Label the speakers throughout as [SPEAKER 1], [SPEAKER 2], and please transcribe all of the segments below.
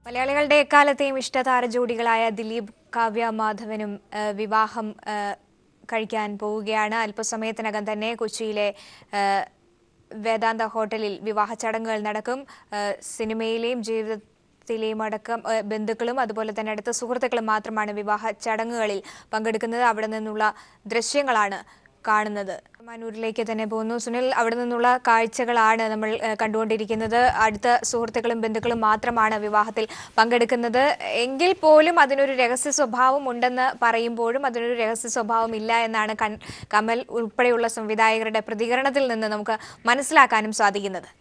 [SPEAKER 1] മലയാളികളുടെ എക്കാലത്തെയും ഇഷ്ടതാര ജോഡികളായ ദിലീപ് കാവ്യ മാധവനും ആ, വിവാഹം ആ, കഴിക്കാൻ പോവുകയാണ് അല്പസമയത്തിനകം തന്നെ കൊച്ചിയിലെ ആ, വേദാന്ത ഹോട്ടലിൽ വിവാഹ ചടങ്ങുകൾ നടക്കും ആ, സിനിമയിലെയും ജീവിതത്തിലെയും അടക്കം ആ, ബന്ധുക്കളും അതുപോലെ തന്നെ അടുത്ത സുഹൃത്തുക്കളും മാത്രമാണ് വിവാഹ ചടങ്ങുകളിൽ പങ്കെടുക്കുന്നത് അവിടെ നിന്നുള്ള ദൃശ്യങ്ങളാണ് കാണുന്നത് മാനൂരിലേക്ക് തന്നെ പോകുന്നു സുനിൽ അവിടെ നിന്നുള്ള കാഴ്ചകളാണ് നമ്മൾ ഏഹ്, കണ്ടുകൊണ്ടിരിക്കുന്നത് അടുത്ത സുഹൃത്തുക്കളും ബന്ധുക്കളും മാത്രമാണ് വിവാഹത്തിൽ പങ്കെടുക്കുന്നത് എങ്കിൽ പോലും അതിനൊരു രഹസ്യ സ്വഭാവം ഉണ്ടെന്ന് പറയുമ്പോഴും അതിനൊരു രഹസ്യ സ്വഭാവം ഇല്ല എന്നാണ് കൺ- കമൽ ഉൾപ്പെടെയുള്ള സംവിധായകരുടെ പ്രതികരണത്തിൽ നിന്ന് നമുക്ക് മനസ്സിലാക്കാനും സാധിക്കുന്നത്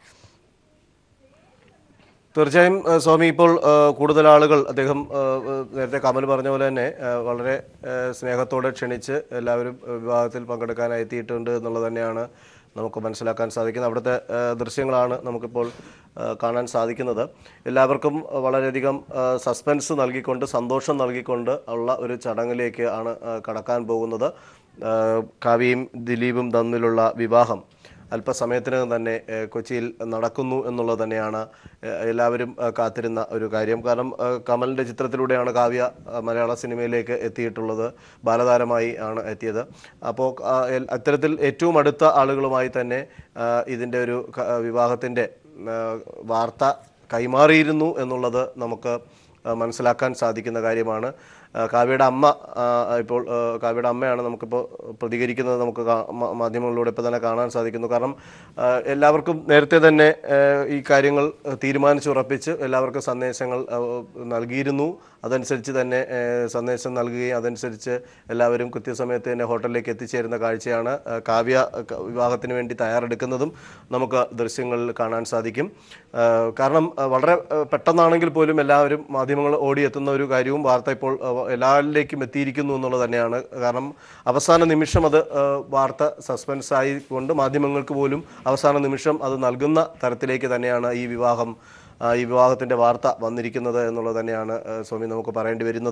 [SPEAKER 2] തീർച്ചയായും ഏഹ് സ്വാമി ഇപ്പോൾ ഏഹ് കൂടുതൽ ആളുകൾ അദ്ദേഹം ഏഹ് ഏഹ് നേരത്തെ കമൽ പറഞ്ഞ പോലെ തന്നെ ഏഹ് വളരെ ഏഹ് സ്നേഹത്തോടെ ക്ഷണിച്ച് എല്ലാവരും ഏഹ് വിവാഹത്തിൽ പങ്കെടുക്കാനായി എത്തിയിട്ടുണ്ട് എന്നുള്ളത് തന്നെയാണ് നമുക്ക് മനസ്സിലാക്കാൻ സാധിക്കുന്നത് അവിടുത്തെ ഏഹ് ദൃശ്യങ്ങളാണ് നമുക്കിപ്പോൾ ഏഹ് കാണാൻ സാധിക്കുന്നത് എല്ലാവർക്കും വളരെയധികം ഏഹ് സസ്പെൻസ് നൽകിക്കൊണ്ട് സന്തോഷം നൽകിക്കൊണ്ട് ഉള്ള ഒരു ചടങ്ങിലേക്ക് ആണ് ഏഹ് കടക്കാൻ പോകുന്നത് ഏഹ് കാവ്യയും ദിലീപും തമ്മിലുള്ള വിവാഹം അല്പസമയത്തിനകം തന്നെ ഏഹ്, കൊച്ചിയിൽ നടക്കുന്നു എന്നുള്ളത് തന്നെയാണ് ഏഹ്, എല്ലാവരും ഏഹ്, കാത്തിരുന്ന ഒരു കാര്യം കാരണം ഏഹ്, കമലിൻ്റെ ചിത്രത്തിലൂടെയാണ് കാവ്യ ഏഹ്, മലയാള സിനിമയിലേക്ക് എത്തിയിട്ടുള്ളത് ബാലതാരമായി ആണ് എത്തിയത് അപ്പോൾ ആ, എൽ- അത്തരത്തിൽ ഏറ്റവും അടുത്ത ആളുകളുമായി തന്നെ ഏഹ്, ഇതിൻ്റെ ഒരു ക- വിവാഹത്തിൻ്റെ ഏഹ്, വാർത്ത കൈമാറിയിരുന്നു എന്നുള്ളത് നമുക്ക് ഏഹ്, മനസ്സിലാക്കാൻ സാധിക്കുന്ന കാര്യമാണ് ഏഹ് കാവ്യയുടെ അമ്മ ആഹ് ഇപ്പോൾ ഏഹ് കാവ്യയുടെ അമ്മയാണ് നമുക്കിപ്പോൾ പ്രതികരിക്കുന്നത് നമുക്ക് കാ- മ- മാധ്യമങ്ങളിലൂടെ ഇപ്പോൾ തന്നെ കാണാൻ സാധിക്കുന്നു കാരണം ആഹ് എല്ലാവർക്കും നേരത്തെ തന്നെ ഏഹ് ഈ കാര്യങ്ങൾ തീരുമാനിച്ചുറപ്പിച്ച് എല്ലാവർക്കും സന്ദേശങ്ങൾ ഏഹ് നൽകിയിരുന്നു അതനുസരിച്ച് തന്നെ ഏഹ് സന്ദേശം നൽകുകയും അതനുസരിച്ച് എല്ലാവരും കൃത്യസമയത്ത് തന്നെ ഹോട്ടലിലേക്ക് എത്തിച്ചേരുന്ന കാഴ്ചയാണ് ഏഹ് കാവ്യ ക- വിവാഹത്തിന് വേണ്ടി തയ്യാറെടുക്കുന്നതും നമുക്ക് ദൃശ്യങ്ങളിൽ കാണാൻ സാധിക്കും ഏഹ് കാരണം ഏഹ് വളരെ ഏഹ് പെട്ടെന്നാണെങ്കിൽ പോലും എല്ലാവരും മാധ്യമങ്ങൾ ഓടിയെത്തുന്ന ഒരു കാര്യവും വാർത്ത ഇപ്പോൾ ഏഹ് എല്ലാവരിലേക്കും എത്തിയിരിക്കുന്നു എന്നുള്ളത് തന്നെയാണ് കാരണം അവസാന നിമിഷം അത് ഏഹ് വാർത്ത സസ്പെൻസ് ആയി കൊണ്ട് മാധ്യമങ്ങൾക്ക് പോലും അവസാന നിമിഷം അത് നൽകുന്ന തരത്തിലേക്ക് തന്നെയാണ് ഈ വിവാഹം ആ, ഈ വിവാഹത്തിൻ്റെ വാർത്ത വന്നിരിക്കുന്നത് എന്നുള്ളത് തന്നെയാണ് ഏഹ് സ്വാമി നമുക്ക് പറയേണ്ടി വരുന്നത്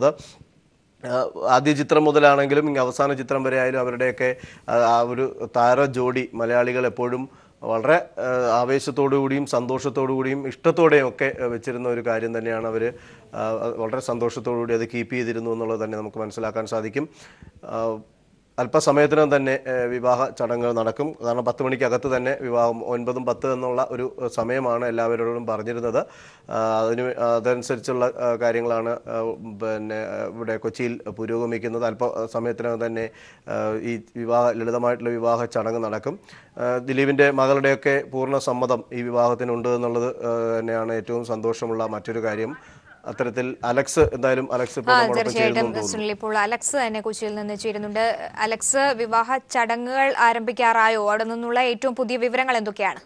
[SPEAKER 2] ആഹ് ആദ്യ ചിത്രം മുതലാണെങ്കിലും ഇങ്ങ് അവസാന ചിത്രം വരെ ആയാലും അവരുടെയൊക്കെ ആഹ് ആ ഒരു താര ജോഡി മലയാളികൾ എപ്പോഴും വളരെ ആഹ് ആവേശത്തോടു കൂടിയും സന്തോഷത്തോടു കൂടിയും ഇഷ്ടത്തോടെയും ഒക്കെ ആഹ് വെച്ചിരുന്ന ഒരു കാര്യം തന്നെയാണ് അവർ വളരെ സന്തോഷത്തോടു കൂടി അത് കീപ്പ് ചെയ്തിരുന്നു എന്നുള്ളത് തന്നെ നമുക്ക് മനസ്സിലാക്കാൻ സാധിക്കും ആഹ് അല്പസമയത്തിനകം തന്നെ ഏഹ്, വിവാഹ ചടങ്ങുകൾ നടക്കും കാരണം പത്ത് മണിക്കകത്ത് തന്നെ വിവാഹം ഒൻപതും പത്ത് എന്നുള്ള ഒരു ഏഹ്, സമയമാണ് എല്ലാവരോടും പറഞ്ഞിരുന്നത് ആഹ് അതിന് അതനുസരിച്ചുള്ള ആഹ്, കാര്യങ്ങളാണ് ആഹ്, പിന്നെ ആഹ്, ഇവിടെ കൊച്ചിയിൽ പുരോഗമിക്കുന്നത് അല്പ സമയത്തിനകം തന്നെ ആഹ്, ഈ വിവാഹ ലളിതമായിട്ടുള്ള വിവാഹ ചടങ്ങ് നടക്കും ആഹ്, ദിലീപിൻ്റെ മകളുടെയൊക്കെ പൂർണ്ണ സമ്മതം ഈ വിവാഹത്തിനുണ്ട് എന്നുള്ളത് ആഹ്, തന്നെയാണ് ഏറ്റവും സന്തോഷമുള്ള മറ്റൊരു കാര്യം അത്തരത്തിൽ അലക്സ് എന്തായാലും അലക്സ് ഇപ്പോൾ
[SPEAKER 1] ആ
[SPEAKER 2] നമ്മോടൊപ്പം ചേരുന്നു
[SPEAKER 1] തീർച്ചയായിട്ടും
[SPEAKER 2] എന്ന് തോന്നുന്നു
[SPEAKER 1] സുനിൽ ഇപ്പോൾ അലക്സ് തന്നെ കൊച്ചിയിൽ നിന്ന് ചേരുന്നുണ്ട് അലക്സ് വിവാഹ ചടങ്ങുകൾ ആരംഭിക്കാറായോ അവിടെ നിന്നുള്ള ഏറ്റവും പുതിയ വിവരങ്ങൾ എന്തൊക്കെയാണ്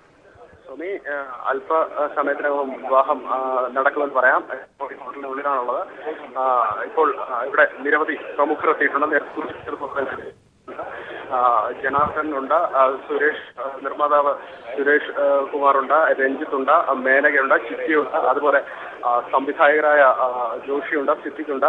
[SPEAKER 3] സ്വാമി ഏഹ്, അല്പ ഏഹ്, സമയത്തിനകം വിവാഹം ആ, നടക്കുമെന്ന് പറയാം ഇപ്പോൾ ഈ ഹോട്ടലിന്റെ ഉള്ളിലാണുള്ളത് ആ, ഇപ്പോൾ ആ, ഇവിടെ നിരവധി പ്രമുഖർ എത്തിയിട്ടുണ്ട് നേരത്തെ സൂചിപ്പിച്ചതുപോലെ ആ, ജനാർദ്ദൻ ഉണ്ട് ആ, സുരേഷ് ആ, നിർമ്മാതാവ് സുരേഷ് ആ, കുമാറുണ്ട് രഞ്ജിത്ത് ഉണ്ട് ആ, മേനകയുണ്ട് ചിറ്റിയുണ്ട് അതുപോലെ ആ, സംവിധായകരായ ആ, ജോഷിയുണ്ട് സിദ്ദിഖുണ്ട്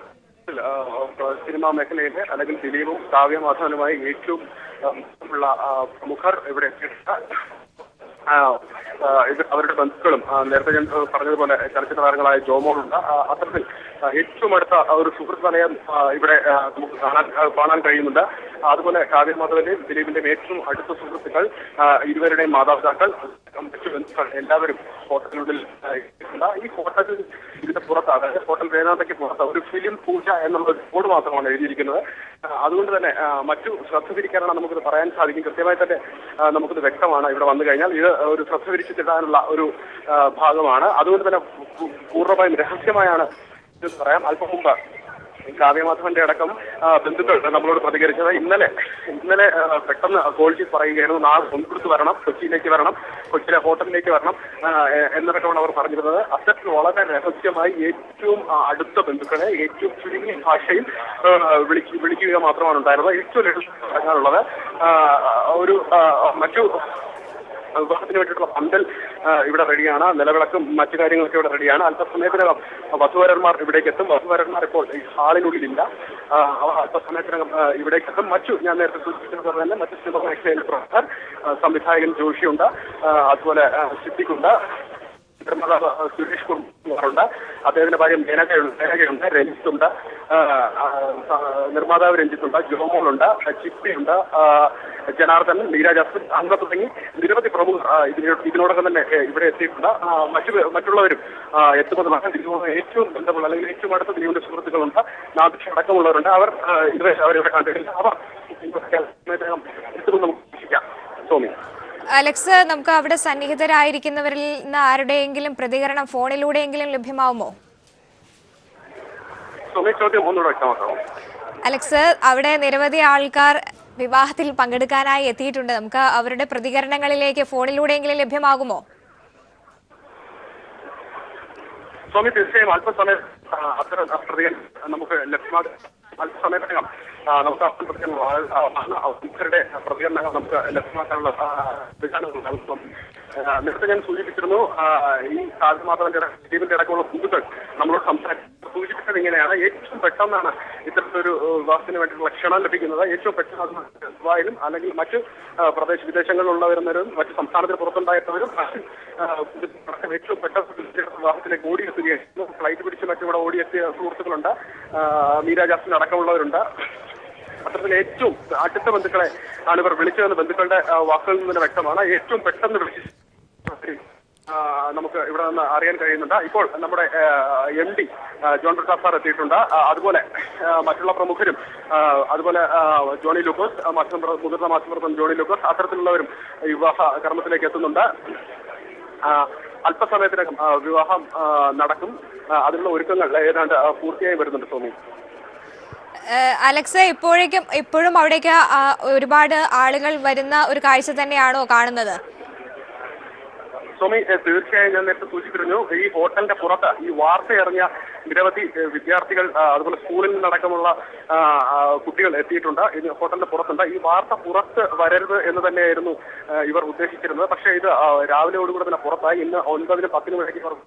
[SPEAKER 3] ആ, സിനിമാ മേഖലയിലെ അല്ലെങ്കിൽ ദിലീപും കാവ്യ മാധവനുമായി ഏറ്റവും ആ, ഉള്ള ആ, പ്രമുഖർ ഇവിടെ എത്തിയിട്ടുണ്ട് ആ, ആ, ഇത് അവരുടെ ബന്ധുക്കളും ആ, നേരത്തെ ഞാൻ ആ, പറഞ്ഞതുപോലെ ചലച്ചിത്ര താരങ്ങളായ ജോമോളുണ്ട് ആ, അത്തരത്തിൽ ആ, ഏറ്റവും അടുത്ത ആ, ഒരു സുഹൃത്ത് വലയം ആ, ഇവിടെ ആ, നമുക്ക് കാണാൻ ആ, കാണാൻ കഴിയുന്നുണ്ട് ആ, അതുപോലെ കാവ്യ മാധവന്റെയും ദിലീപിന്റെയും ഏറ്റവും അടുത്ത സുഹൃത്തുക്കൾ ആ, ഇരുവരുടെയും മാതാപിതാക്കൾ മറ്റു ബന്ധുക്കൾ എല്ലാവരും ഹോട്ടലിനുള്ളിൽ ആ, ഇരിക്കുന്നുണ്ട്. ഈ ഹോട്ടലിൽ ഇതിന്റെ പുറത്ത് അതായത് ഹോട്ടൽ വേദാന്തയ്ക്ക് പുറത്ത് ഒരു ഫിലിം പൂജ എന്നുള്ള ഒരു ബോർഡ് മാത്രമാണ് എഴുതിയിരിക്കുന്നത് ആ, അതുകൊണ്ട് തന്നെ ആ, മറ്റു ശ്രദ്ധ തിരിക്കാനാണ് നമുക്കിത് പറയാൻ സാധിക്കും കൃത്യമായി തന്നെ ആ, നമുക്കിത് വ്യക്തമാണ് ഇവിടെ വന്നു കഴിഞ്ഞാൽ ഇത് ഒരു ശ്രദ്ധ തിരിച്ചിടാനുള്ള ഒരു ആ, ഭാഗമാണ് അതുകൊണ്ട് തന്നെ പൂ- പൂർണ്ണമായും രഹസ്യമായാണ് ഇത് പറയാം അല്പം മുമ്പ് കാവ്യമാധവന്റെ അടക്കം ആ, ബന്ധുക്കൾ നമ്മളോട് പ്രതികരിച്ചത് ഇന്നലെ ഇന്നലെ ആ, പെട്ടെന്ന് കോൾ ചെയ്ത് പറയുകയായിരുന്നു നാളെ മുൻകൂർത്ത് വരണം കൊച്ചിയിലേക്ക് വരണം കൊച്ചിയിലെ ഹോട്ടലിലേക്ക് വരണം ആ, എ- എന്നതൊക്കെയാണ് അവർ പറഞ്ഞിരുന്നത് അത്തരത്തിൽ വളരെ രഹസ്യമായി ഏറ്റവും ആ, അടുത്ത ബന്ധുക്കളെ ഏറ്റവും ചുരുങ്ങിയ ഭാഷയിൽ ആ, വിളിക്ക് വിളിക്കുക മാത്രമാണ് ഉണ്ടായിരുന്നത് ഏറ്റവും ലളിതം പറയാനുള്ളത് ആ, ഒരു ആ, മറ്റു വിവാഹത്തിന് വേണ്ടിയിട്ടുള്ള പന്തൽ ആ, ഇവിടെ റെഡിയാണ് നിലവിളക്കും മറ്റു കാര്യങ്ങളൊക്കെ ഇവിടെ റെഡിയാണ് അല്പസമയത്തിനകം വധുവരന്മാർ ഇവിടേക്ക് എത്തും വധുവരന്മാർ ഇപ്പോൾ ഈ ഹാളിനുള്ളിലില്ല ആ, അവർ അല്പസമയത്തിനകം ആ, ഇവിടേക്ക് എത്തും മറ്റു ഞാൻ നേരത്തെ സൂചിപ്പിച്ചത് തന്നെ മറ്റു സിനിമ മേഖലയിലെ പ്രമുഖർ ആ, സംവിധായകൻ ജോഷിയുണ്ട് ആ, അതുപോലെ ആ, സിദ്ദിഖുണ്ട് നിർമ്മാതാവ് സുരേഷ് കുമാറുണ്ട് അദ്ദേഹത്തിന്റെ ഭാര്യ മേനകയുണ്ട് മേനകയുണ്ട് രഞ്ജിത്തുണ്ട് ആ, ആ, ആ, നിർമ്മാതാവ് രഞ്ജിത്തുണ്ട് ജോമോളുണ്ട് ചിപ്പിയുണ്ട് ആ, ജനാർദ്ദനൻ മീര ജാസ്മിൻ അങ്ങനെ തുടങ്ങി നിരവധി പ്രമുഖർ ആ, ഇതിനോ- ഇതിനോടകം തന്നെ ഏ, ഇവിടെ എത്തിയിട്ടുണ്ട് ആ, മറ്റു മറ്റുള്ളവരും ആ, എത്തുന്നതാണ് ദിലീപ് ഏറ്റവും ബന്ധമുള്ള അല്ലെങ്കിൽ ഏറ്റവും അടുത്ത ദിലീപിന്റെ സുഹൃത്തുക്കളുണ്ട് നാദിഷ അടക്കമുള്ളവരുണ്ട് അവർ ആ, ഇതുവരെ അവരിവിടെ കണ്ടിട്ടില്ല അവർ ഇതിനകം എത്തുമെന്ന് നമുക്ക് പ്രതീക്ഷിക്കാം സോമി
[SPEAKER 1] അലക്സ് നമുക്ക് അവിടെ സന്നിഹിതരായിരിക്കുന്നവരിൽ നിന്ന് ആരുടെയെങ്കിലും പ്രതികരണം ഫോണിലൂടെയെങ്കിലും ലഭ്യമാവുമോ
[SPEAKER 3] സോമി ചോദ്യം ഒന്നുകൂടെ വ്യക്തമാക്കാമോ
[SPEAKER 1] അലക്സ് അവിടെ നിരവധി ആൾക്കാർ വിവാഹത്തിൽ പങ്കെടുക്കാനായി എത്തിയിട്ടുണ്ട് നമുക്ക് അവരുടെ പ്രതികരണങ്ങളിലേക്ക് ഫോണിലൂടെയെങ്കിലും ലഭ്യമാകുമോ
[SPEAKER 3] സ്വാമി തീർച്ചയായും അല്പസമയം ആ, അത്തരം പ്രതികരണം നമുക്ക് ലഭ്യമാകും അല്പസമയത്തിനകം ആ, നമുക്ക് അത്തരം പ്രതികരണം ആ, ആ, ഉത്തരുടെ പ്രതികരണങ്ങൾ നമുക്ക് ലഭ്യമാക്കാനുള്ള ആ, വിധാനങ്ങൾ നൽകും. ആ, നേരത്തെ ഞാൻ സൂചിപ്പിച്ചിരുന്നു ആ, ഈ സാധ്യമാധവന്റെ സ്റ്റീവിന്റെ അടക്കമുള്ള ബന്ധുക്കൾ നമ്മളോട് സംസാരിച്ചു സൂചിപ്പിച്ചത് ഇങ്ങനെയാണ് ഏറ്റവും പെട്ടെന്നാണ് ഇത്തരത്തിലൊരു ഏഹ്, വിവാഹത്തിന് വേണ്ടിയിട്ടുള്ള ക്ഷണം ലഭിക്കുന്നത് ഏറ്റവും പെട്ടെന്ന് അത് ദുബായിലും അല്ലെങ്കിൽ മറ്റ് ആ, പ്രദേശ വിദേശങ്ങളിലുള്ളവരും മറ്റ് സംസ്ഥാനത്തിന് പുറത്തുണ്ടായിരുന്നവരും മറ്റ്, ആ, അടക്കം ഏറ്റവും പെട്ടെന്ന് തീർച്ചയായിട്ടും വിവാഹത്തിലേക്ക് ഓടിയെത്തുകയായിരുന്നു ഫ്ലൈറ്റ് പിടിച്ച് മറ്റിവിടെ ഓടിയെത്തിയ സുഹൃത്തുക്കളുണ്ട് ആ, മീര ജാസ്മിൻ അടക്കമുള്ളവരുണ്ട് അത്തരത്തിൽ ഏറ്റവും അടുത്ത ബന്ധുക്കളെ ആണ് ഇവർ വിളിച്ചതെന്ന് ബന്ധുക്കളുടെ ആ, വാക്കുകളിൽ നിന്ന് തന്നെ വ്യക്തമാണ് ഏറ്റവും പെട്ടെന്ന് വിളിച്ച് ആ, നമുക്ക് ഇവിടെ നിന്ന് അറിയാൻ കഴിയുന്നുണ്ട് ഇപ്പോൾ നമ്മുടെ M D John Prasad sir എത്തിയിട്ടുണ്ട് ആ, അതുപോലെ ആ, മറ്റുള്ള പ്രമുഖരും ആ, അതുപോലെ ആ, ജോണി ലൂക്കോസ് ആ, മാധ്യമ മുതിർന്ന മാധ്യമപ്രവർത്തകൻ ജോണി ലൂക്കോസ് അത്തരത്തിലുള്ളവരും ഈ വിവാഹ കർമ്മത്തിലേക്ക് എത്തുന്നുണ്ട് ആ, അല്പസമയത്തിനകം ആ, വിവാഹം ആ, നടക്കും ആ, അതിനുള്ള ഒരുക്കങ്ങൾ ഏതാണ്ട് ആ, പൂർത്തിയായി വരുന്നുണ്ട് സ്വാമി
[SPEAKER 1] ഏഹ് അലക്സ് ഇപ്പോഴേക്കും ഇപ്പോഴും അവിടേക്ക് ആ, ഒരുപാട് ആളുകൾ വരുന്ന ഒരു കാഴ്ച തന്നെയാണോ കാണുന്നത്
[SPEAKER 3] സ്വാമി ഏ, തീർച്ചയായും ഞാൻ നേരത്തെ സൂചിപ്പിച്ചിരുന്നു ഈ ഹോട്ടലിന്റെ പുറത്ത് ഈ വാർത്ത ഇറങ്ങിയ നിരവധി ഏ, വിദ്യാർത്ഥികൾ ആ, അതുപോലെ സ്കൂളിൽ നിന്നടക്കമുള്ള ആ, ആ, കുട്ടികൾ എത്തിയിട്ടുണ്ട് ഇത് ഹോട്ടലിന്റെ പുറത്തുണ്ട് ഈ വാർത്ത പുറത്ത് വരരുത് എന്ന് തന്നെയായിരുന്നു ആ, ഇവർ ഉദ്ദേശിച്ചിരുന്നത് പക്ഷേ ഇത് ആ, രാവിലെയോടുകൂടെ തന്നെ പുറത്തായി ഇന്ന് ഒൻപതിനും പത്തിനും ഇടയ്ക്ക് ഇവർ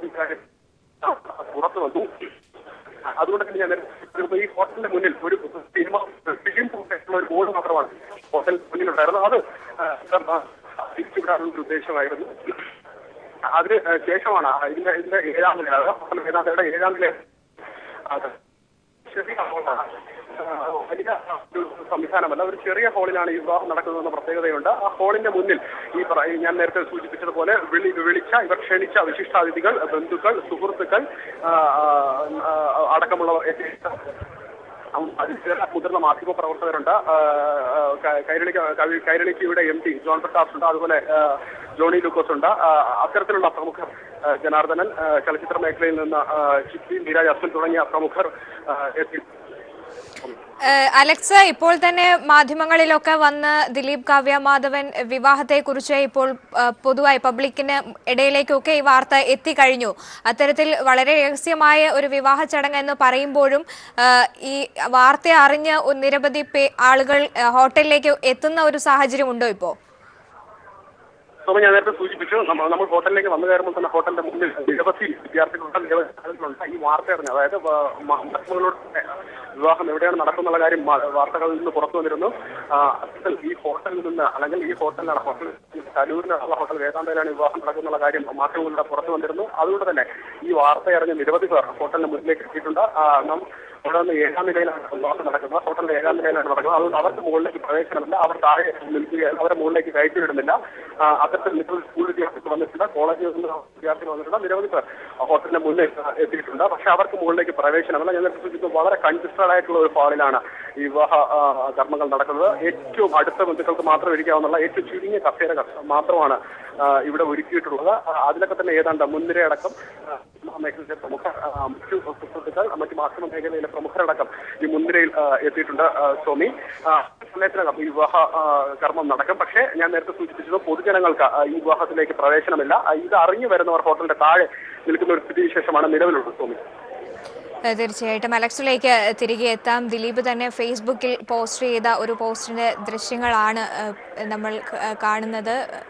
[SPEAKER 3] പുറത്തു വന്നു അതുകൊണ്ട് തന്നെ ഞാൻ നേരത്തെ സൂചിപ്പിച്ചത് ഈ ഹോട്ടലിന്റെ മുന്നിൽ ഒരു സിനിമ ഫിലിം പോലുള്ള ഒരു ബോർഡ് മാത്രമാണ് ഹോട്ടൽ മുന്നിലുണ്ടായിരുന്നത് അത് ആ, ആ, തിരിച്ചുവിടാനുള്ള ഒരു ഉദ്ദേശമായിരുന്നു അതിന് ശേഷമാണ് ആ ഇതിന്റെ ഇതിന്റെ ഏഴാം നില അത് ഹോട്ടൽ വേദാന്തയുടെ ഏഴാം നില അത് ചെറിയ ഹോളാണ് ആ, വലിയ ഒരു സംവിധാനമല്ല ഒരു ചെറിയ ഹോളിലാണ് ഈ വിവാഹം നടക്കുന്നതെന്ന പ്രത്യേകതയുണ്ട് ആ ഹോളിന്റെ മുന്നിൽ ഈ പറ- ഈ ഞാൻ നേരത്തെ സൂചിപ്പിച്ചതുപോലെ വിളി വിളിച്ച ഇവർ ക്ഷണിച്ച വിശിഷ്ടാതിഥികൾ ബന്ധുക്കൾ സുഹൃത്തുക്കൾ ആ, ആ, അടക്കമുള്ളവർ എത്തിയിട്ട് അതിൽ ചില മുതിർന്ന മാധ്യമ പ്രവർത്തകരുണ്ട് ആ, ആ, ക- കൈരളി കവി- കൈരളി ടിവിയുടെ എം ടി ജോൺ പ്രകാശ് ഉണ്ട് അതുപോലെ ആ, ജോണി ലൂക്കോസ് ഉണ്ട് ആ, അത്തരത്തിലുള്ള പ്രമുഖർ ആ, ജനാർദ്ദനൻ ആ, ചലച്ചിത്ര മേഖലയിൽ നിന്ന് ആ, ചിപ്പി മീര ജാസ്മിൻ തുടങ്ങിയ പ്രമുഖർ ആ, എത്തി
[SPEAKER 1] ഏഹ് അലക്സ് ഇപ്പോൾ തന്നെ മാധ്യമങ്ങളിലൊക്കെ വന്ന് ദിലീപ് കാവ്യ മാധവൻ വിവാഹത്തെക്കുറിച്ച് ഇപ്പോൾ ഏഹ് പൊതുവായി പബ്ലിക്കിന് ഇടയിലേക്കൊക്കെ ഈ വാർത്ത എത്തിക്കഴിഞ്ഞു അത്തരത്തിൽ വളരെ രഹസ്യമായ ഒരു വിവാഹ ചടങ്ങ് എന്ന് പറയുമ്പോഴും ഏഹ് ഈ വാർത്ത അറിഞ്ഞ് ഒരു നിരവധി പേ- ആളുകൾ ഏഹ് ഹോട്ടലിലേക്ക് എത്തുന്ന ഒരു സാഹചര്യം ഉണ്ടോ ഇപ്പോൾ
[SPEAKER 3] അപ്പോൾ ഞാൻ നേരത്തെ സൂചിപ്പിച്ചു നമ്മൾ നമ്മൾ ഹോട്ടലിലേക്ക് വന്നു കയറുമ്പോൾ തന്നെ ഹോട്ടലിന്റെ മുന്നിൽ നിരവധി വിദ്യാർത്ഥികളുണ്ട് നിരവധി ആളുകളുണ്ട് ഈ വാർത്ത അറിഞ്ഞു അതായത് വ- മ- മാധ്യമങ്ങളോട് വിവാഹം എവിടെയാണ് നടക്കുന്നുള്ള കാര്യം മ- വാർത്തകളിൽ നിന്ന് പുറത്തു വന്നിരുന്നു ആ, അത്തരത്തിൽ ഈ ഹോട്ടലിൽ നിന്ന് അല്ലെങ്കിൽ ഈ ഹോട്ടലിലാണ് ഹോട്ടൽ കലൂരിനുള്ള ഹോട്ടൽ വേദാന്തയിലാണ് ഈ വിവാഹം നടക്കുന്നുള്ള കാര്യം മാധ്യമങ്ങളിലൂടെ പുറത്തു വന്നിരുന്നു അതുകൊണ്ട് തന്നെ ഈ വാർത്ത അറിഞ്ഞ നിരവധി പേർ ഹോട്ടലിന് മുന്നിലേക്ക് എത്തിയിട്ടുണ്ട് ആ, നാം അവിടെ നിന്ന് ഏഴാം നിലയിലാണ് വിവാഹം നടക്കുന്നത് ഹോട്ടലിന്റെ ഏഴാം നിലയിലാണ് നടക്കുന്നത് അതുകൊണ്ട് അവർക്ക് മുകളിലേക്ക് പ്രവേശനമില്ല അവർ താഴെ നിൽക്കുകയാണ് അവരെ മുകളിലേക്ക് കയറ്റി വിടുന്നില്ല ആ, അത്തരത്തിൽ നിരവധി സ്കൂൾ വിദ്യാർത്ഥികൾ വന്നിട്ടുണ്ട് കോളേജിൽ നിന്ന് വിദ്യാർത്ഥികൾ വന്നിട്ടുണ്ട് നിരവധി പേർ ഹോട്ടലിന്റെ മുന്നിൽ ആ, എത്തിയിട്ടുണ്ട് പക്ഷെ അവർക്ക് മുകളിലേക്ക് പ്രവേശനമല്ല ഞാൻ നേരത്തെ സൂചിപ്പിച്ചത് വളരെ കൺജസ്റ്റഡ് ആയിട്ടുള്ള ഒരു ഹാളിലാണ് ഈ വിവാഹ ആ, കർമ്മങ്ങൾ നടക്കുന്നത് ഏറ്റവും അടുത്ത ബന്ധുക്കൾക്ക് മാത്രം ഇരിക്കാവുന്ന ഏറ്റവും ചുരുങ്ങിയ കസേര മാത്രമാണ് ആ, ഇവിടെ ഒരുക്കിയിട്ടുള്ളത് ആ, അതിലൊക്കെ തന്നെ ഏതാണ്ട് മുൻനിരയടക്കം ആ, മേഖലയിലെ പ്രമുഖ ആ, മറ്റു സുഹൃത്തുക്കൾ മറ്റു മാധ്യമ മേഖലയിലെ പ്രമുഖരടക്കം ഈ മുൻനിരയിൽ ആ, എത്തിയിട്ടുണ്ട് ആ, സ്വാമി ആ, സമയത്തിനകം ഈ വിവാഹ ആ, കർമ്മം നടക്കും പക്ഷേ ഞാൻ നേരത്തെ സൂചിപ്പിച്ചത് പൊതുജനങ്ങൾക്ക് ആ, ഈ വിവാഹത്തിലേക്ക് പ്രവേശനമില്ല ആ, ഇത് അറിഞ്ഞു വരുന്നവർ ഹോട്ടലിന്റെ താഴെ നിൽക്കുന്ന ഒരു സ്ഥിതിവിശേഷമാണ് നിലവിലുള്ളത് സ്വാമി
[SPEAKER 1] ഏഹ് തീർച്ചയായിട്ടും അലക്സിലേക്ക് തിരികെ എത്താം ദിലീപ് തന്നെ ഫേസ്ബുക്കിൽ പോസ്റ്റ് ചെയ്ത ഒരു പോസ്റ്റിന്റെ ദൃശ്യങ്ങളാണ് ഏഹ് നമ്മൾ ഏഹ് കാണുന്നത്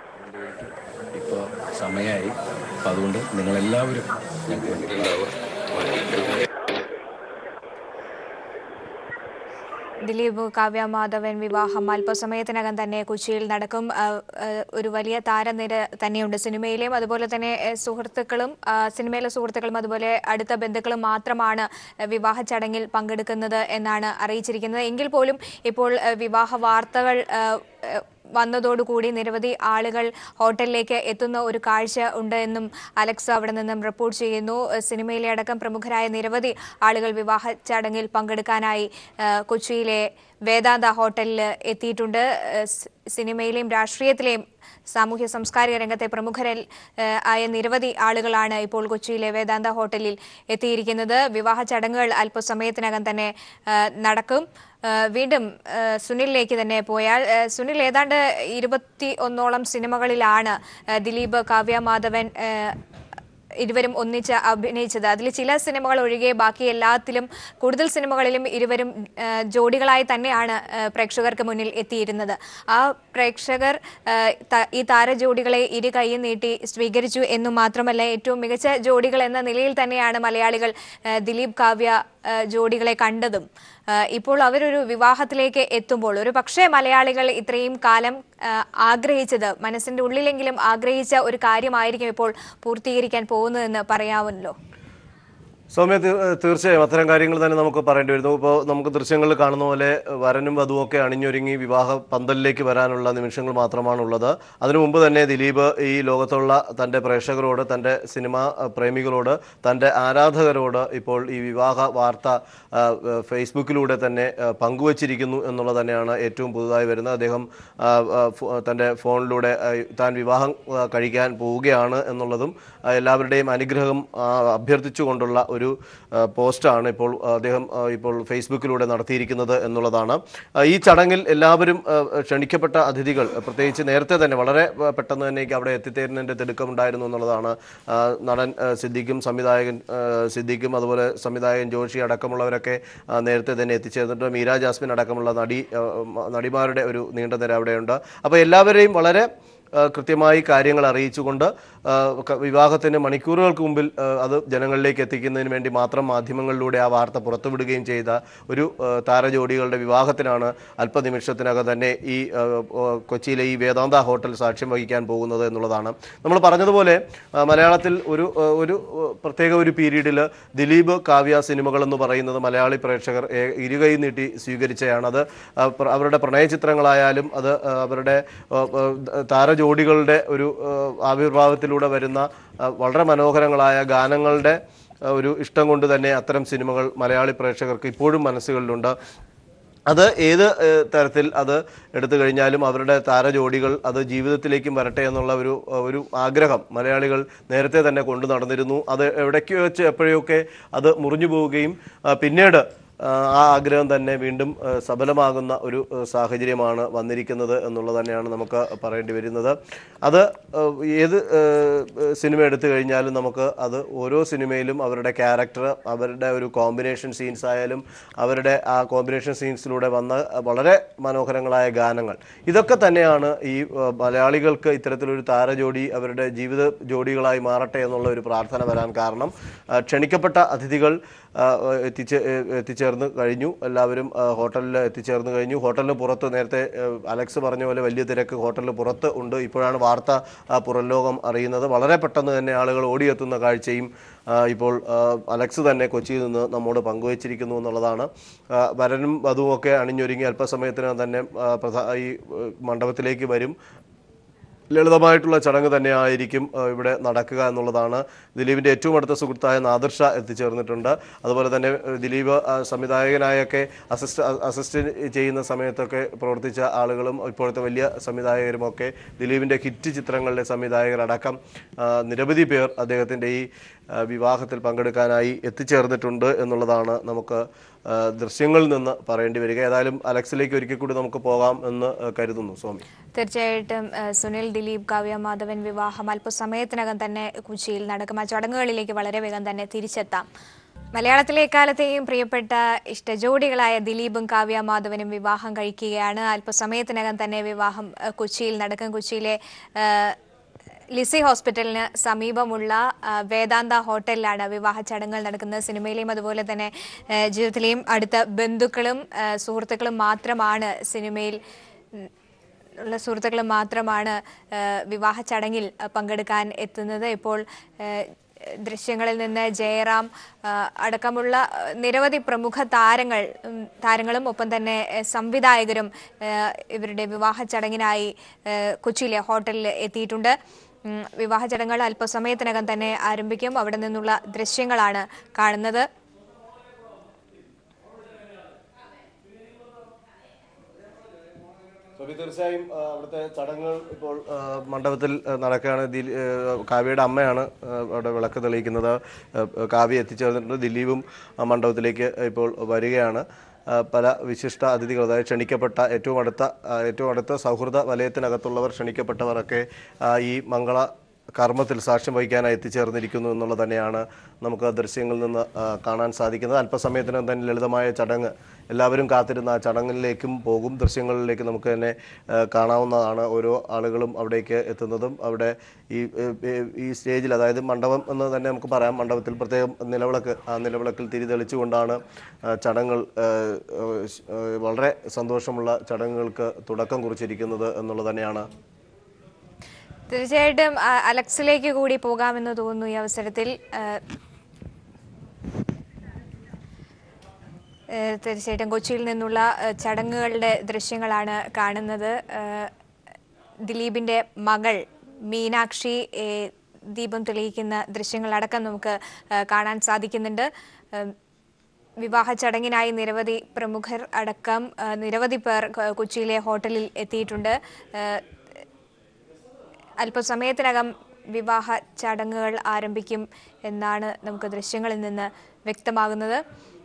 [SPEAKER 4] ഇപ്പോൾ സമയമായി അപ്പം അതുകൊണ്ട് നിങ്ങളെല്ലാവരും ഞങ്ങൾക്ക് വേണ്ടി
[SPEAKER 1] ദിലീപ് കാവ്യ മാധവൻ വിവാഹം അല്പസമയത്തിനകം തന്നെ കൊച്ചിയിൽ നടക്കും ആ, ആ, ഒരു വലിയ താരനിര തന്നെയുണ്ട് സിനിമയിലെയും അതുപോലെ തന്നെ ഏ, സുഹൃത്തുക്കളും ആ, സിനിമയിലെ സുഹൃത്തുക്കളും അതുപോലെ അടുത്ത ബന്ധുക്കളും മാത്രമാണ് വിവാഹ ചടങ്ങിൽ പങ്കെടുക്കുന്നത് എന്നാണ് അറിയിച്ചിരിക്കുന്നത് എങ്കിൽ പോലും ഇപ്പോൾ ആ, വിവാഹ വാർത്തകൾ ആ, ആ, വന്നതോടുകൂടി നിരവധി ആളുകൾ ഹോട്ടലിലേക്ക് എത്തുന്ന ഒരു കാഴ്ച ഉണ്ട് എന്നും അലക്സ് അവിടെ നിന്നും റിപ്പോർട്ട് ചെയ്യുന്നു ഏഹ് സിനിമയിലെ അടക്കം പ്രമുഖരായ നിരവധി ആളുകൾ വിവാഹ ചടങ്ങിൽ പങ്കെടുക്കാനായി ഏഹ് കൊച്ചിയിലെ വേദാന്ത ഹോട്ടലിൽ എത്തിയിട്ടുണ്ട് ഏഹ് സ് സിനിമയിലെയും രാഷ്ട്രീയത്തിലെയും സാമൂഹ്യ സാംസ്കാരിക രംഗത്തെ പ്രമുഖരിൽ ഏഹ് ആയ നിരവധി ആളുകളാണ് ഇപ്പോൾ കൊച്ചിയിലെ വേദാന്ത ഹോട്ടലിൽ എത്തിയിരിക്കുന്നത് വിവാഹ ചടങ്ങുകൾ അല്പസമയത്തിനകം തന്നെ ഏഹ് നടക്കും ഏഹ് വീണ്ടും ഏഹ് സുനിലിലേക്ക് തന്നെ പോയാൽ ഏഹ് സുനിൽ ഏതാണ്ട് ഇരുപത്തി ഒന്നോളം സിനിമകളിലാണ് ഏഹ് ദിലീപ് കാവ്യ മാധവൻ ഏഹ് ഇരുവരും ഒന്നിച്ച് അഭിനയിച്ചത് അതിൽ ചില സിനിമകൾ ഒഴികെ ബാക്കി എല്ലാത്തിലും കൂടുതൽ സിനിമകളിലും ഇരുവരും ആ, ജോഡികളായി തന്നെയാണ് ആ, പ്രേക്ഷകർക്ക് മുന്നിൽ എത്തിയിരുന്നത് ആ പ്രേക്ഷകർ ആ, ത- ഈ താരജോഡികളെ ഇരു കൈയും നീട്ടി സ്വീകരിച്ചു എന്നു മാത്രമല്ല ഏറ്റവും മികച്ച ജോഡികൾ എന്ന നിലയിൽ തന്നെയാണ് മലയാളികൾ ആ, ദിലീപ് കാവ്യ ആ, ജോഡികളെ കണ്ടതും ആ, ഇപ്പോൾ അവരൊരു വിവാഹത്തിലേക്ക് എത്തുമ്പോൾ ഒരു പക്ഷേ മലയാളികൾ ഇത്രയും കാലം ആ, ആഗ്രഹിച്ചത് മനസ്സിന്റെ ഉള്ളിലെങ്കിലും ആഗ്രഹിച്ച ഒരു കാര്യമായിരിക്കും ഇപ്പോൾ പൂർത്തീകരിക്കാൻ പോകുന്നതെന്ന് പറയാമല്ലോ
[SPEAKER 2] സൗമ്യ തീ- തീർച്ചയായും അത്തരം കാര്യങ്ങൾ തന്നെ നമുക്ക് പറയേണ്ടി വരുന്നു ഇപ്പോൾ നമുക്ക് ദൃശ്യങ്ങളിൽ കാണുന്ന പോലെ വരനും വധുവൊക്കെ അണിഞ്ഞൊരുങ്ങി വിവാഹ പന്തലിലേക്ക് വരാനുള്ള നിമിഷങ്ങൾ മാത്രമാണുള്ളത് അതിനു മുമ്പ് തന്നെ ദിലീപ് ഈ ലോകത്തുള്ള തൻ്റെ പ്രേക്ഷകരോട് തൻ്റെ സിനിമാ അഹ്, പ്രേമികളോട് തൻ്റെ ആരാധകരോട് ഇപ്പോൾ ഈ വിവാഹ വാർത്ത അഹ്, അഹ്, ഫേസ്ബുക്കിലൂടെ തന്നെ അഹ്, പങ്കുവച്ചിരിക്കുന്നു എന്നുള്ളത് തന്നെയാണ് ഏറ്റവും പുതുതായി വരുന്നത് അദ്ദേഹം അഹ്, അഹ്, ഫോ- തൻ്റെ ഫോണിലൂടെ അഹ്, താൻ വിവാഹം അഹ്, കഴിക്കാൻ പോവുകയാണ് എന്നുള്ളതും അഹ്, എല്ലാവരുടെയും അനുഗ്രഹം അഹ്, അഭ്യർത്ഥിച്ചുകൊണ്ടുള്ള ഒരു അഹ്, പോസ്റ്റാണ് ഇപ്പോൾ അദ്ദേഹം അഹ്, ഇപ്പോൾ ഫേസ്ബുക്കിലൂടെ നടത്തിയിരിക്കുന്നത് എന്നുള്ളതാണ് അഹ്, ഈ ചടങ്ങിൽ എല്ലാവരും അഹ്, ക്ഷണിക്കപ്പെട്ട അതിഥികൾ പ്രത്യേകിച്ച് നേരത്തെ തന്നെ വളരെ അഹ്, പെട്ടെന്ന് തന്നെ അവിടെ എത്തിത്തേരുന്നതിൻ്റെ തിടുക്കമുണ്ടായിരുന്നു എന്നുള്ളതാണ് അഹ്, നടൻ അഹ്, സിദ്ദിഖും സംവിധായകൻ അഹ്, സിദ്ദിഖും അതുപോലെ സംവിധായകൻ ജോഷി അടക്കമുള്ളവരൊക്കെ അഹ്, നേരത്തെ തന്നെ എത്തിച്ചേർന്നിട്ട് മീര ജാസ്മിൻ അടക്കമുള്ള നടി അഹ്, മ- നടിമാരുടെ ഒരു നീണ്ട നിര അവിടെയുണ്ട് അപ്പോൾ എല്ലാവരെയും വളരെ ആ, കൃത്യമായി കാര്യങ്ങൾ അറിയിച്ചുകൊണ്ട് ആ, ക- വിവാഹത്തിന് മണിക്കൂറുകൾക്ക് മുമ്പിൽ ആ, അത് ജനങ്ങളിലേക്ക് എത്തിക്കുന്നതിന് വേണ്ടി മാത്രം മാധ്യമങ്ങളിലൂടെ ആ വാർത്ത പുറത്തുവിടുകയും ചെയ്ത ഒരു ആ, താരജോഡികളുടെ വിവാഹത്തിനാണ് അല്പനിമിഷത്തിനകം തന്നെ ഈ ആ, ഓ, കൊച്ചിയിലെ ഈ വേദാന്ത ഹോട്ടൽ സാക്ഷ്യം വഹിക്കാൻ പോകുന്നത് എന്നുള്ളതാണ് നമ്മൾ പറഞ്ഞതുപോലെ ആ, മലയാളത്തിൽ ഒരു ആ, ഒരു ആ, പ്രത്യേക ഒരു പീരീഡിൽ ദിലീപ് കാവ്യ സിനിമകൾ എന്ന് പറയുന്നത് മലയാളി പ്രേക്ഷകർ ഏ- ഇരുകൈ നീട്ടി സ്വീകരിച്ചതാണ് അത് ആ, പ്ര- അവരുടെ പ്രണയ ചിത്രങ്ങളായാലും അത് ആ, അവരുടെ ആ, ആ, താരജോഡികളുടെ ഒരു ആ, ആവിർഭാവത്തിലൂടെ വരുന്ന ആ, വളരെ മനോഹരങ്ങളായ ഗാനങ്ങളുടെ ആ, ഒരു ഇഷ്ടം കൊണ്ട് തന്നെ അത്തരം സിനിമകൾ മലയാളി പ്രേക്ഷകർക്ക് ഇപ്പോഴും മനസ്സുകളിലുണ്ട് അത് ഏത് ഏഹ്, തരത്തിൽ അത് എടുത്തു കഴിഞ്ഞാലും അവരുടെ താരജോഡികൾ അത് ജീവിതത്തിലേക്കും വരട്ടെ എന്നുള്ള ഒരു ഒരു ആഗ്രഹം മലയാളികൾ നേരത്തെ തന്നെ കൊണ്ടു നടന്നിരുന്നു അത് എവിടേക്ക് വെച്ച് എപ്പോഴൊക്കെ അത് മുറിഞ്ഞു പോവുകയും ആ, പിന്നീട് ആ, ആ ആഗ്രഹം തന്നെ വീണ്ടും ആ, സഫലമാകുന്ന ഒരു ആ, സാഹചര്യമാണ് വന്നിരിക്കുന്നത് എന്നുള്ളത് തന്നെയാണ് നമുക്ക് പറയേണ്ടി വരുന്നത് അത് ആ, ഏത് ആ, സിനിമ എടുത്തു കഴിഞ്ഞാലും നമുക്ക് അത് ഓരോ സിനിമയിലും അവരുടെ ക്യാരക്ടർ അവരുടെ ഒരു കോമ്പിനേഷൻ സീൻസ് ആയാലും അവരുടെ ആ കോമ്പിനേഷൻ സീൻസിലൂടെ വന്ന വളരെ മനോഹരങ്ങളായ ഗാനങ്ങൾ ഇതൊക്കെ തന്നെയാണ് ഈ ആ, മലയാളികൾക്ക് ഇത്തരത്തിലൊരു താരജോഡി അവരുടെ ജീവിത ജോഡികളായി മാറട്ടെ എന്നുള്ള ഒരു പ്രാർത്ഥന വരാൻ കാരണം ആ, ക്ഷണിക്കപ്പെട്ട അതിഥികൾ ആ, എത്തിച്ചേ എത്തിച്ചേർന്ന് കഴിഞ്ഞു എല്ലാവരും ആ, ഹോട്ടലിൽ എത്തിച്ചേർന്ന് കഴിഞ്ഞു ഹോട്ടലിന് പുറത്ത് നേരത്തെ ആ, അലക്സ് പറഞ്ഞ പോലെ വലിയ തിരക്ക് ഹോട്ടലിന് പുറത്ത് ഉണ്ട് ഇപ്പോഴാണ് വാർത്ത ആ, പുറം ലോകം അറിയുന്നത് വളരെ പെട്ടെന്ന് തന്നെ ആളുകൾ ഓടിയെത്തുന്ന കാഴ്ചയും ആ, ഇപ്പോൾ ആ, അലക്സ് തന്നെ കൊച്ചിയിൽ നിന്ന് നമ്മോട് പങ്കുവച്ചിരിക്കുന്നു എന്നുള്ളതാണ് ആ, വരനും വധുവും ഒക്കെ അണിഞ്ഞൊരുങ്ങി അല്പസമയത്തിനകം തന്നെ ആ, പ്രധാ ഈ ആ, മണ്ഡപത്തിലേക്ക് വരും ലളിതമായിട്ടുള്ള ചടങ്ങ് തന്നെയായിരിക്കും ആ, ഇവിടെ നടക്കുക എന്നുള്ളതാണ് ദിലീപിൻ്റെ ഏറ്റവും അടുത്ത സുഹൃത്തായ നാദിർഷ എത്തിച്ചേർന്നിട്ടുണ്ട് അതുപോലെ തന്നെ ആ, ദിലീപ് ആ, സംവിധായകനായൊക്കെ അസിസ്റ്റ് അസിസ്റ്റ് ചെയ്യുന്ന സമയത്തൊക്കെ പ്രവർത്തിച്ച ആളുകളും ഇപ്പോഴത്തെ വലിയ സംവിധായകരുമൊക്കെ ദിലീപിൻ്റെ ഹിറ്റ് ചിത്രങ്ങളിലെ സംവിധായകരടക്കം ആ, നിരവധി പേർ അദ്ദേഹത്തിൻ്റെ ഈ ആ, വിവാഹത്തിൽ പങ്കെടുക്കാനായി എത്തിച്ചേർന്നിട്ടുണ്ട് എന്നുള്ളതാണ് നമുക്ക് ആ, ദൃശ്യങ്ങളിൽ നിന്ന് പറയേണ്ടി വരിക ഏതായാലും അലക്സിലേക്ക് ഒരിക്കൽ കൂടി നമുക്ക് പോകാം എന്ന് ആ, കരുതുന്നു സ്വാമി
[SPEAKER 1] തീർച്ചയായിട്ടും ഏഹ്, സുനിൽ ദിലീപ് കാവ്യ മാധവൻ വിവാഹം അല്പസമയത്തിനകം തന്നെ കൊച്ചിയിൽ നടക്കും ആ ചടങ്ങുകളിലേക്ക് വളരെ വേഗം തന്നെ തിരിച്ചെത്താം മലയാളത്തിലെ എക്കാലത്തെയും പ്രിയപ്പെട്ട ഇഷ്ടജോഡികളായ ദിലീപും കാവ്യ മാധവനും വിവാഹം കഴിക്കുകയാണ് അല്പസമയത്തിനകം തന്നെ വിവാഹം ഏഹ്, കൊച്ചിയിൽ നടക്കും കൊച്ചിയിലെ ഏഹ്, ലിസി ഹോസ്പിറ്റലിന് സമീപമുള്ള ആ, വേദാന്ത ഹോട്ടലിലാണ് വിവാഹ ചടങ്ങുകൾ നടക്കുന്നത് സിനിമയിലെയും അതുപോലെ തന്നെ ആ, ജീവിതത്തിലെയും അടുത്ത ബന്ധുക്കളും ആ, സുഹൃത്തുക്കളും മാത്രമാണ് സിനിമയിൽ ഉം, ഉള്ള സുഹൃത്തുക്കൾ മാത്രമാണ് ആ, വിവാഹ ചടങ്ങിൽ ആ, പങ്കെടുക്കാൻ എത്തുന്നത് ഇപ്പോൾ ആ, ദൃശ്യങ്ങളിൽ നിന്ന് ജയറാം ആ, അടക്കമുള്ള ആ, നിരവധി പ്രമുഖ താരങ്ങൾ ഉം, താരങ്ങളും ഒപ്പം തന്നെ ആ, സംവിധായകരും ആ, ഇവരുടെ വിവാഹ ചടങ്ങിനായി ആ, കൊച്ചിയിലെ ഹോട്ടലിൽ എത്തിയിട്ടുണ്ട് ഉം, വിവാഹ ചടങ്ങുകൾ അല്പസമയത്തിനകം തന്നെ ആരംഭിക്കും അവിടെ നിന്നുള്ള ദൃശ്യങ്ങളാണ് കാണുന്നത്
[SPEAKER 2] സോബി തീർച്ചയായും ആ, അവിടുത്തെ ചടങ്ങുകൾ ഇപ്പോൾ ആ, മണ്ഡപത്തിൽ ആ, നടക്കുകയാണ് ദിലീ ആ, കാവ്യയുടെ അമ്മയാണ് ആ, അവിടെ വിളക്ക് തെളിയിക്കുന്നത് ആ, കാവ്യ എത്തിച്ചേർന്നിട്ടുണ്ട് ദിലീപും ആ മണ്ഡപത്തിലേക്ക് ഇപ്പോൾ വരികയാണ് ആ, പല വിശിഷ്ട അതിഥികൾ അതായത് ക്ഷണിക്കപ്പെട്ട ഏറ്റവും അടുത്ത ആ, ഏറ്റവും അടുത്ത സൗഹൃദ വലയത്തിനകത്തുള്ളവർ ക്ഷണിക്കപ്പെട്ടവരൊക്കെ ആ, ഈ മംഗള കർമ്മത്തിൽ സാക്ഷ്യം വഹിക്കാനായി എത്തിച്ചേർന്നിരിക്കുന്നു എന്നുള്ളത് തന്നെയാണ് നമുക്ക് ആ ദൃശ്യങ്ങളിൽ നിന്ന് ആ, കാണാൻ സാധിക്കുന്നത് അല്പസമയത്തിനകം തന്നെ ലളിതമായ ചടങ്ങ് എല്ലാവരും കാത്തിരുന്ന ആ ചടങ്ങിലേക്കും പോകും ദൃശ്യങ്ങളിലേക്ക് നമുക്ക് തന്നെ ആ, കാണാവുന്നതാണ് ഓരോ ആളുകളും അവിടേക്ക് എത്തുന്നതും അവിടെ ഈ ഏ, ഏ, ഈ സ്റ്റേജിൽ അതായത് മണ്ഡപം എന്ന് തന്നെ നമുക്ക് പറയാം മണ്ഡപത്തിൽ പ്രത്യേകം നിലവിളക്ക് ആ നിലവിളക്കിൽ തിരി തെളിച്ചുകൊണ്ടാണ് ആ, ചടങ്ങുകൾ ആ, ആ, ആ, വളരെ സന്തോഷമുള്ള ചടങ്ങുകൾക്ക് തുടക്കം കുറിച്ചിരിക്കുന്നത് എന്നുള്ളത് തന്നെയാണ്
[SPEAKER 1] തീർച്ചയായിട്ടും ആ, അലക്സിലേക്ക് കൂടി പോകാമെന്ന് തോന്നുന്നു ഈ അവസരത്തിൽ ആ, ഏ, തീർച്ചയായിട്ടും കൊച്ചിയിൽ നിന്നുള്ള ആ, ചടങ്ങുകളുടെ ദൃശ്യങ്ങളാണ് കാണുന്നത് ആ, ദിലീപിന്റെ മകൾ മീനാക്ഷി ഏ, ദീപം തെളിയിക്കുന്ന ദൃശ്യങ്ങളടക്കം നമുക്ക് ആ, കാണാൻ സാധിക്കുന്നുണ്ട് ആ, വിവാഹ ചടങ്ങിനായി നിരവധി പ്രമുഖർ അടക്കം ആ, നിരവധി പേർ കൊ- കൊച്ചിയിലെ ഹോട്ടലിൽ എത്തിയിട്ടുണ്ട് ആ, അല്പസമയത്തിനകം വിവാഹ ചടങ്ങുകൾ ആരംഭിക്കും എന്നാണ് നമുക്ക് ദൃശ്യങ്ങളിൽ നിന്ന് വ്യക്തമാകുന്നത്